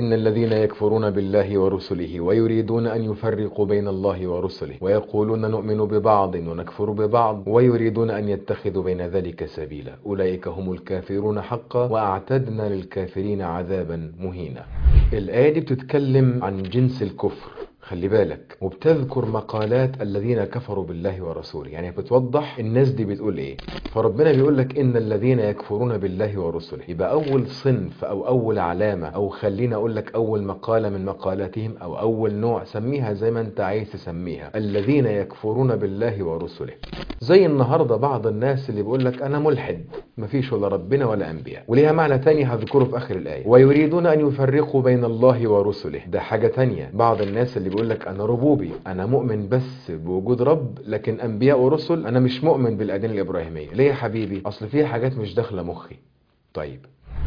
إن الذين يكفرون بالله ورسله ويريدون أن يفرقوا بين الله ورسله ويقولون نؤمن ببعض ونكفر ببعض ويريدون أن يتخذوا بين ذلك سبيلا أولئك هم الكافرون حقا وأعتدنا للكافرين عذابا مهينا الآية دي بتتكلم عن جنس الكفر خلي بالك وبتذكر مقالات الذين كفروا بالله ورسوله يعني بتوضح الناس دي بتقول ايه فربنا بيقول لك ان الذين يكفرون بالله ورسله يبقى اول صنف او اول علامة او خلينا اقول لك اول مقالة من مقالاتهم او اول نوع سميها زي ما انت عايز تسميها الذين يكفرون بالله ورسله زي النهاردة بعض الناس اللي بيقول لك انا ملحد مفيش ولا ربنا ولا انبياء وليها معنى تاني هذكره في اخر الايه ويريدون ان يفرقوا بين الله ورسله ده حاجة تانية بعض الناس اللي بيقول لك انا ربوبي انا مؤمن بس بوجود رب لكن انبياء ورسل انا مش مؤمن بالاديان الابراهيميه ليه يا حبيبي اصل في حاجات مش داخله مخي طيب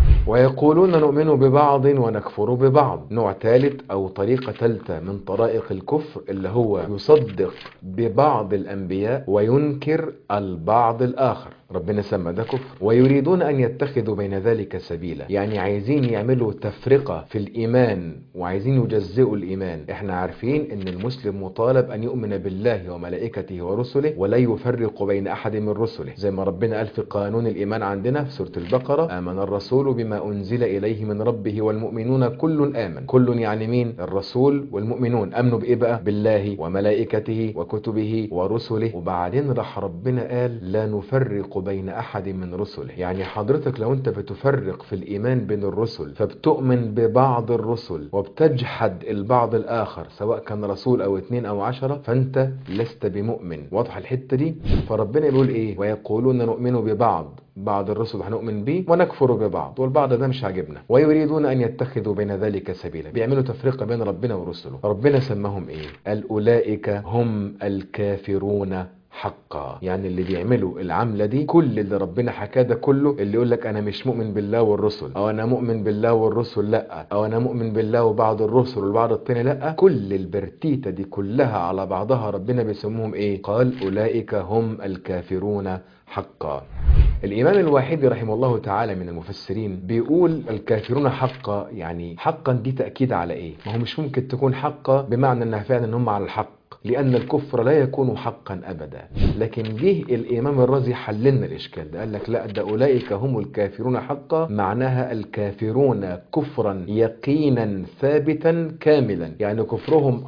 ويقولون نؤمن ببعض ونكفر ببعض نوع ثالث او طريقة ثالثة من طرائق الكفر اللي هو يصدق ببعض الانبياء وينكر البعض الاخر ربنا سمى ده كفر ويريدون ان يتخذوا بين ذلك سبيلا يعني عايزين يعملوا تفرقة في الايمان وعايزين يجزئوا الايمان احنا عارفين ان المسلم مطالب ان يؤمن بالله وملائكته ورسله ولا يفرق بين احد من رسله زي ما ربنا قال في قانون الايمان عندنا في سورة البقرة امن الرسول بما انزل اليه من ربه والمؤمنون كل امن كل يعني مين الرسول والمؤمنون امنوا بايه بقى بالله وملائكته وكتبه ورسله وبعدين راح ربنا قال لا نفرق بين احد من رسله يعني حضرتك لو انت بتفرق في الايمان بين الرسل فبتؤمن ببعض الرسل وبتجحد البعض الاخر سواء كان رسول او اتنين او عشرة فانت لست بمؤمن واضح الحتة دي فربنا بيقول ايه ويقولون نؤمن ببعض بعض الرسل هنؤمن به ونكفر ببعض والبعض ده مش عاجبنا ويريدون ان يتخذوا بين ذلك سبيلا بيعملوا تفرقه بين ربنا ورسله ربنا سماهم ايه قال اولئك هم الكافرون حقا يعني اللي بيعملوا العمله دي كل اللي ربنا حكاه ده كله اللي يقول لك انا مش مؤمن بالله والرسل او انا مؤمن بالله والرسل لا او انا مؤمن بالله وبعض الرسل والبعض التاني لا كل البرتيته دي كلها على بعضها ربنا بيسموهم ايه قال اولئك هم الكافرون حقا الإمام الواحدي رحمه الله تعالى من المفسرين بيقول الكافرون حقا يعني حقا دي تأكيد على إيه؟ ما هو مش ممكن تكون حقا بمعنى أنها فعلا هم على الحق لأن الكفر لا يكون حقا أبدا لكن جه الإمام الرازي حللنا الإشكال ده قال لك لا ده أولئك هم الكافرون حقا معناها الكافرون كفرا يقينا ثابتا كاملا يعني كفرهم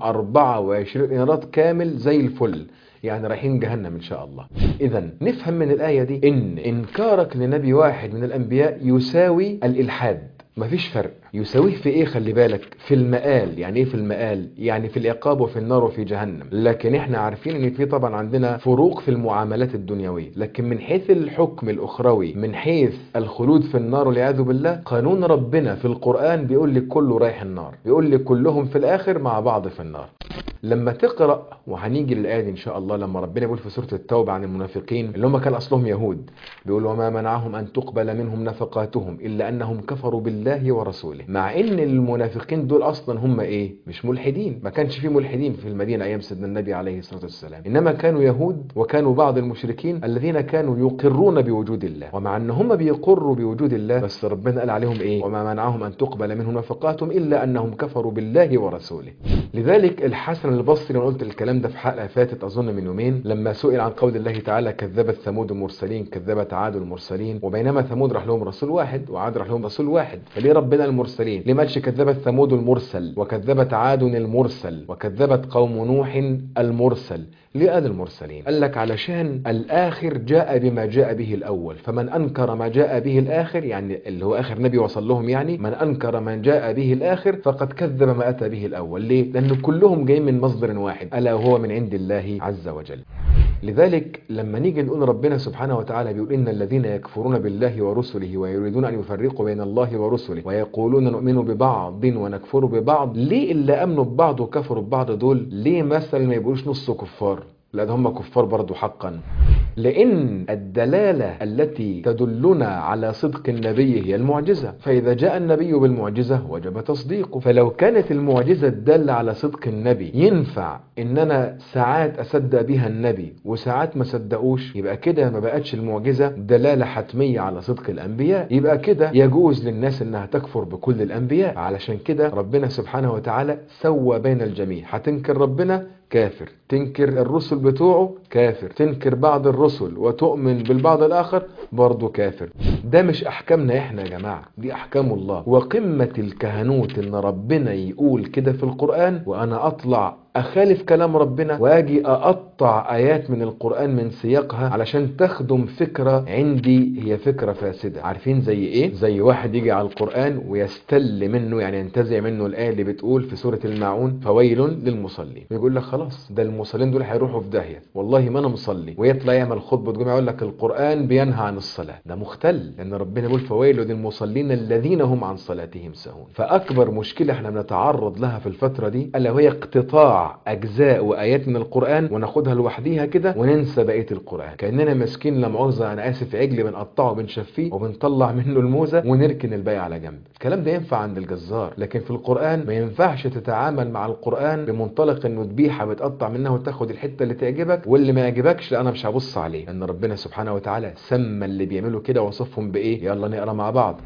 24 إنارات كامل زي الفل يعني رايحين جهنم ان شاء الله اذا نفهم من الايه دي ان انكارك لنبي واحد من الانبياء يساوي الالحاد مفيش فرق يساويه في ايه خلي بالك في المآل يعني ايه في المآل يعني في العقاب وفي النار وفي جهنم لكن احنا عارفين ان في طبعا عندنا فروق في المعاملات الدنيوية لكن من حيث الحكم الاخروي من حيث الخلود في النار والعياذ بالله قانون ربنا في القرآن بيقول لك كله رايح النار بيقول لك كلهم في الاخر مع بعض في النار لما تقرا وهنيجي للايه دي ان شاء الله لما ربنا يقول في سوره التوبه عن المنافقين اللي هم كان اصلهم يهود بيقول وما منعهم ان تقبل منهم نفقاتهم الا انهم كفروا بالله ورسوله مع ان المنافقين دول اصلا هم ايه مش ملحدين ما كانش في ملحدين في المدينه ايام سيدنا النبي عليه الصلاه والسلام انما كانوا يهود وكانوا بعض المشركين الذين كانوا يقرون بوجود الله ومع ان هم بيقروا بوجود الله بس ربنا قال عليهم ايه وما منعهم ان تقبل منهم نفقاتهم الا انهم كفروا بالله ورسوله لذلك الحسن البصري انا قلت الكلام ده في حلقه فاتت اظن من يومين لما سئل عن قول الله تعالى كذبت ثمود المرسلين كذبت عاد المرسلين وبينما ثمود راح لهم رسول واحد وعاد راح لهم رسول واحد فليه ربنا المرسلين ليه ما قالش كذبت ثمود المرسل وكذبت عاد المرسل وكذبت قوم نوح المرسل ليه قال المرسلين قال لك علشان الاخر جاء بما جاء به الاول فمن انكر ما جاء به الاخر يعني اللي هو اخر نبي وصل لهم يعني من انكر من جاء به الاخر فقد كذب ما اتى به الاول ليه لان كلهم جايين من مصدر واحد الا وهو من عند الله عز وجل لذلك لما نيجي نقول ربنا سبحانه وتعالى بيقول إن الذين يكفرون بالله ورسله ويريدون أن يفرقوا بين الله ورسله ويقولون نؤمن ببعض ونكفر ببعض ليه اللي أمنوا ببعض وكفروا ببعض دول ليه مثلا ما يبقوش نص كفار لا ده هم كفار برضو حقا لأن الدلالة التي تدلنا على صدق النبي هي المعجزة فإذا جاء النبي بالمعجزة وجب تصديقه فلو كانت المعجزة الدالة على صدق النبي ينفع إن أنا ساعات أصدق بها النبي وساعات ما صدقوش يبقى كده ما بقتش المعجزة دلالة حتمية على صدق الأنبياء يبقى كده يجوز للناس إنها تكفر بكل الأنبياء علشان كده ربنا سبحانه وتعالى سوى بين الجميع هتنكر ربنا كافر تنكر الرسل بتوعه كافر تنكر بعض الرسل وتؤمن بالبعض الآخر برضه كافر ده مش أحكامنا إحنا يا جماعة دي أحكام الله وقمة الكهنوت إن ربنا يقول كده في القرآن وأنا أطلع أخالف كلام ربنا وأجي أقطع آيات من القرآن من سياقها علشان تخدم فكرة عندي هي فكرة فاسدة عارفين زي إيه؟ زي واحد يجي على القرآن ويستل منه يعني ينتزع منه الآية اللي بتقول في سورة الماعون فويل للمصلين يقول لك خلاص ده المصلين دول هيروحوا في داهية والله ما أنا مصلي ويطلع يعمل خطبة جمعة يقول لك القرآن بينهى عن الصلاة ده مختل لأن ربنا يقول فويل للمصلين الذين هم عن صلاتهم سهون فأكبر مشكلة احنا بنتعرض لها في الفترة دي ألا وهي اقتطاع اجزاء وايات من القران وناخدها لوحديها كده وننسى بقيه القران كاننا ماسكين لا مؤاخذه انا اسف عجل بنقطعه بنشفيه وبنطلع منه الموزه ونركن الباقي على جنب الكلام ده ينفع عند الجزار لكن في القران ما ينفعش تتعامل مع القران بمنطلق انه ذبيحه بتقطع منها وتاخد الحته اللي تعجبك واللي ما يعجبكش لا انا مش هبص عليه لان ربنا سبحانه وتعالى سمى اللي بيعملوا كده وصفهم بايه يلا نقرا مع بعض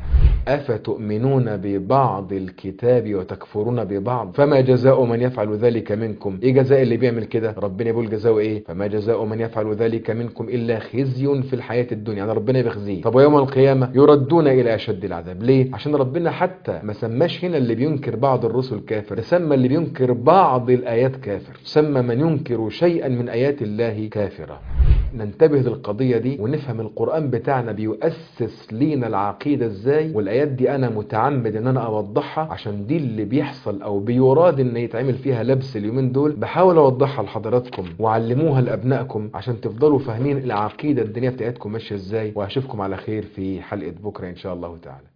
افتؤمنون ببعض الكتاب وتكفرون ببعض فما جزاء من يفعل ذلك منكم ايه جزاء اللي بيعمل كده ربنا يقول جزاؤه ايه فما جزاء من يفعل ذلك منكم الا خزي في الحياه الدنيا يعني ربنا بيخزيه طب ويوم القيامه يردون الى اشد العذاب ليه عشان ربنا حتى ما سماش هنا اللي بينكر بعض الرسل كافر سمى اللي بينكر بعض الايات كافر سمى من ينكر شيئا من ايات الله كافرا ننتبه للقضية دي ونفهم القرآن بتاعنا بيؤسس لينا العقيدة ازاي والآيات دي أنا متعمد إن أنا أوضحها عشان دي اللي بيحصل أو بيراد إن يتعمل فيها لبس اليومين دول بحاول أوضحها لحضراتكم وعلموها لأبنائكم عشان تفضلوا فاهمين العقيدة الدنيا بتاعتكم ماشية ازاي وهشوفكم على خير في حلقة بكرة إن شاء الله تعالى